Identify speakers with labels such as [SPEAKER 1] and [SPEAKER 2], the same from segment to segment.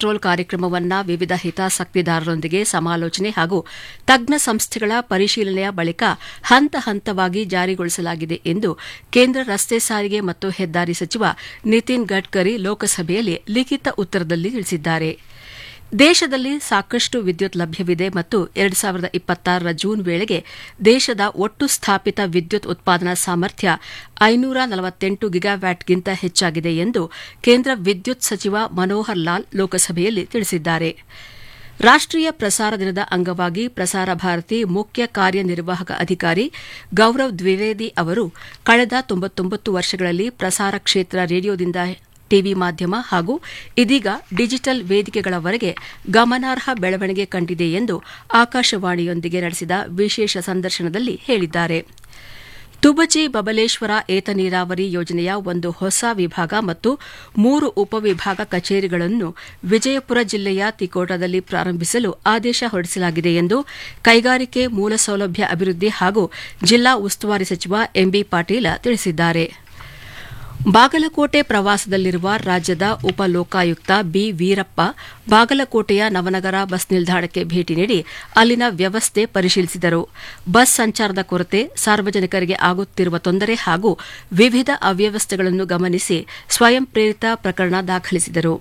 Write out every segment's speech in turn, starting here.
[SPEAKER 1] petrol ಕಾರ್ಯಕ್ರಮವನ್ನು ವಿವಿಧ ಹಿತಾಸಕ್ತಿದಾರರೊಂದಿಗೆ ಸಮಾಲೋಚನೆ ಹಾಗೂ ತಜ್ಞ ಸಂಸ್ಥೆಗಳ ಪರಿಶೀಲನೆಯ ಬಳಿಕ ಹಂತ ಹಂತವಾಗಿ ಜಾರಿಗೊಳಿಸಲಾಗಿದೆ ಎಂದು ಕೇಂದ್ರ ರಸ್ತೆ ಸಾರಿಗೆ ಮತ್ತು ಹೆದ್ದಾರಿ ಸಚಿವ ನಿತಿನ್ ಗಡ್ಕರಿ ಲೋಕಸಭೆಯಲ್ಲಿ ಲಿಖಿತ ಉತ್ತರದಲ್ಲಿ ತಿಳಿಸಿದ್ದಾರೆ ದೇಶದಲ್ಲಿ ಸಾಕಷ್ಟು ವಿದ್ಯುತ್ ಲಭ್ಯವಿದೆ ಮತ್ತು ಎರಡು ಸಾವಿರದ ಇಪ್ಪತ್ತಾರರ ಜೂನ್ ವೇಳೆಗೆ ದೇಶದ ಒಟ್ಟು ಸ್ಥಾಪಿತ ವಿದ್ಯುತ್ ಉತ್ಪಾದನಾ ಸಾಮರ್ಥ್ಯ ಐನೂರ ನಲವತ್ತೆಂಟು ಗಿಗಾವ್ಯಾಟ್ಗಿಂತ ಹೆಚ್ಚಾಗಿದೆ ಎಂದು ಕೇಂದ್ರ ವಿದ್ಯುತ್ ಸಚಿವ ಮನೋಹರ್ ಲಾಲ್ ಲೋಕಸಭೆಯಲ್ಲಿ ತಿಳಿಸಿದ್ದಾರೆ ರಾಷ್ಟೀಯ ಪ್ರಸಾರ ದಿನದ ಅಂಗವಾಗಿ ಪ್ರಸಾರ ಭಾರತಿ ಮುಖ್ಯ ಕಾರ್ಯನಿರ್ವಾಹಕ ಅಧಿಕಾರಿ ಗೌರವ್ ದ್ವಿವೇದಿ ಅವರು ಕಳೆದ ತೊಂಬತ್ತೊಂಬತ್ತು ವರ್ಷಗಳಲ್ಲಿ ಪ್ರಸಾರ ಕ್ಷೇತ್ರ ರೇಡಿಯೋದಿಂದ ಟಿವಿ ಮಾಧ್ಯಮ ಹಾಗೂ ಇದೀಗ ಡಿಜಿಟಲ್ ವೇದಿಕೆಗಳವರೆಗೆ ಗಮನಾರ್ಹ ಬೆಳವಣಿಗೆ ಕಂಡಿದೆ ಎಂದು ಆಕಾಶವಾಣಿಯೊಂದಿಗೆ ನಡೆಸಿದ ವಿಶೇಷ ಸಂದರ್ಶನದಲ್ಲಿ ಹೇಳಿದ್ದಾರೆ ತುಬಚಿ ಬಬಲೇಶ್ವರ ಏತ ನೀರಾವರಿ ಯೋಜನೆಯ ಒಂದು ಹೊಸ ವಿಭಾಗ ಮತ್ತು ಮೂರು ಉಪವಿಭಾಗ ಕಚೇರಿಗಳನ್ನು ವಿಜಯಪುರ ಜಿಲ್ಲೆಯ ತಿಕೋಟದಲ್ಲಿ ಪ್ರಾರಂಭಿಸಲು ಆದೇಶ ಹೊರಡಿಸಲಾಗಿದೆ ಎಂದು ಕೈಗಾರಿಕೆ ಮೂಲಸೌಲಭ್ಯ ಅಭಿವೃದ್ಧಿ ಹಾಗೂ ಜಿಲ್ಲಾ ಉಸ್ತುವಾರಿ ಸಚಿವ ಎಂಬಿ ಪಾಟೀಲ ತಿಳಿಸಿದ್ದಾರೆ ಬಾಗಲಕೋಟೆ ಪ್ರವಾಸದಲ್ಲಿರುವ ರಾಜ್ಯದ ಉಪ ಲೋಕಾಯುಕ್ತ ಬಿ ವೀರಪ್ಪ ಬಾಗಲಕೋಟೆಯ ನವನಗರ ಬಸ್ ನಿಲ್ದಾಣಕ್ಕೆ ಭೇಟಿ ನೀಡಿ ಅಲ್ಲಿನ ವ್ಯವಸ್ಥೆ ಪರಿಶೀಲಿಸಿದರು ಬಸ್ ಸಂಚಾರದ ಕೊರತೆ ಸಾರ್ವಜನಿಕರಿಗೆ ಆಗುತ್ತಿರುವ ತೊಂದರೆ ಹಾಗೂ ವಿವಿಧ ಅವ್ಯವಸ್ಥೆಗಳನ್ನು ಗಮನಿಸಿ ಸ್ವಯಂ ಪ್ರೇರಿತ ಪ್ರಕರಣ ದಾಖಲಿಸಿದರು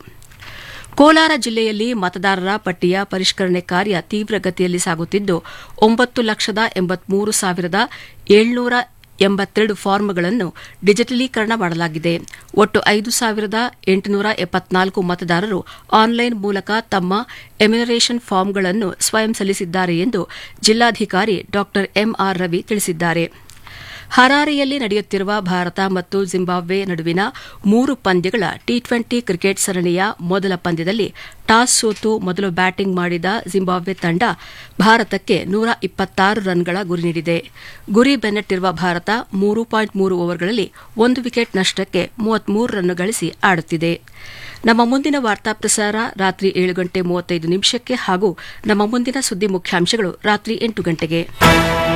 [SPEAKER 1] ಕೋಲಾರ ಜಿಲ್ಲೆಯಲ್ಲಿ ಮತದಾರರ ಪಟ್ಟಿಯ ಪರಿಷ್ಕರಣೆ ಕಾರ್ಯ ತೀವ್ರಗತಿಯಲ್ಲಿ ಸಾಗುತ್ತಿದ್ದು ಒಂಬತ್ತು ಲಕ್ಷದ ಎಂಬತ್ಮೂರು ಸಾವಿರದ ಏಳ್ನೂರ ಎಂಬತ್ತೆರಡು ಫಾರ್ಮ್ಗಳನ್ನು ಡಿಜಿಟಲೀಕರಣ ಮಾಡಲಾಗಿದೆ ಒಟ್ಟು ಐದು ಸಾವಿರದ ಎಂಟುನೂರ ಎಪ್ಪತ್ನಾಲ್ಕು ಮತದಾರರು ಆನ್ಲೈನ್ ಮೂಲಕ ತಮ್ಮ ಎಮ್ಯುನರೇಷನ್ ಫಾರ್ಮ್ಗಳನ್ನು ಸ್ವಯಂ ಸಲ್ಲಿಸಿದ್ದಾರೆ ಎಂದು ಜಿಲ್ಲಾಧಿಕಾರಿ ಡಾ ಎಂಆರ್ ರವಿ ತಿಳಿಸಿದ್ದಾರೆ ಹರಾರೆಯಲ್ಲಿ ನಡೆಯುತ್ತಿರುವ ಭಾರತ ಮತ್ತು ಜಿಂಬಾಬ್ವೆ ನಡುವಿನ ಮೂರು ಪಂದ್ಯಗಳ ಟಿ ಟ್ವೆಂಟಿ ಕ್ರಿಕೆಟ್ ಸರಣಿಯ ಮೊದಲ ಪಂದ್ಯದಲ್ಲಿ ಟಾಸ್ ಸೋತು ಮೊದಲು ಬ್ಯಾಟಿಂಗ್ ಮಾಡಿದ ಜಿಂಬಾಬ್ವೆ ತಂಡ ಭಾರತಕ್ಕೆ ನೂರ ಇಪ್ಪತ್ತಾರು ರನ್ಗಳ ಗುರಿ ನೀಡಿದೆ ಗುರಿ ಬೆನ್ನಟ್ಟಿರುವ ಭಾರತ ಮೂರು ಪಾಯಿಂಟ್ ಮೂರು ಓವರ್ಗಳಲ್ಲಿ ಒಂದು ವಿಕೆಟ್ ನಷ್ಟಕ್ಕೆ ಮೂವತ್ಮೂರು ರನ್ ಗಳಿಸಿ ಆಡುತ್ತಿದೆ ನಮ್ಮ ಮುಂದಿನ ವಾರ್ತಾ ಪ್ರಸಾರ ರಾತ್ರಿ ಏಳು ಗಂಟೆ ಮೂವತ್ತೈದು ನಿಮಿಷಕ್ಕೆ ಹಾಗೂ ನಮ್ಮ ಮುಂದಿನ ಸುದ್ದಿ ಮುಖ್ಯಾಂಶಗಳು ರಾತ್ರಿ ಎಂಟು ಗಂಟೆಗೆ